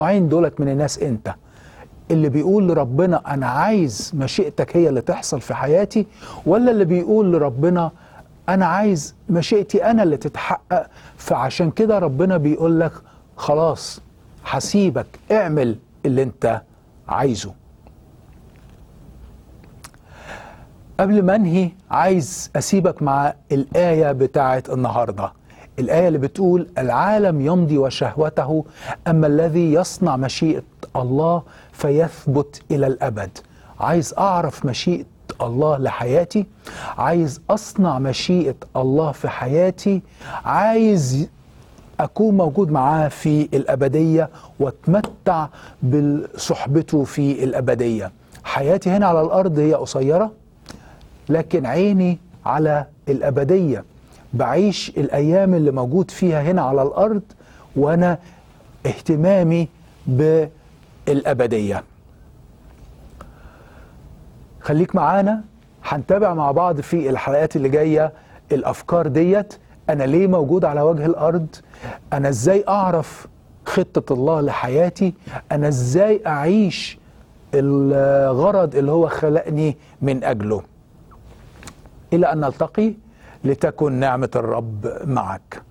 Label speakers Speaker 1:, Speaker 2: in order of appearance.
Speaker 1: النوعين دولت من الناس انت اللي بيقول لربنا انا عايز مشيئتك هي اللي تحصل في حياتي ولا اللي بيقول لربنا انا عايز مشيئتي انا اللي تتحقق فعشان كده ربنا بيقول لك خلاص هسيبك اعمل اللي انت عايزه قبل ما انهي عايز اسيبك مع الايه بتاعت النهارده الايه اللي بتقول العالم يمضي وشهوته اما الذي يصنع مشيئه الله فيثبت الى الابد عايز اعرف مشيئه الله لحياتي عايز اصنع مشيئه الله في حياتي عايز اكون موجود معاه في الابديه واتمتع بصحبته في الابديه حياتي هنا على الارض هي قصيره لكن عيني على الابديه بعيش الايام اللي موجود فيها هنا على الارض وانا اهتمامي بالابديه خليك معانا هنتابع مع بعض في الحلقات اللي جايه الافكار ديت انا ليه موجود على وجه الارض انا ازاي اعرف خطه الله لحياتي انا ازاي اعيش الغرض اللي هو خلقني من اجله الى ان نلتقي لتكن نعمه الرب معك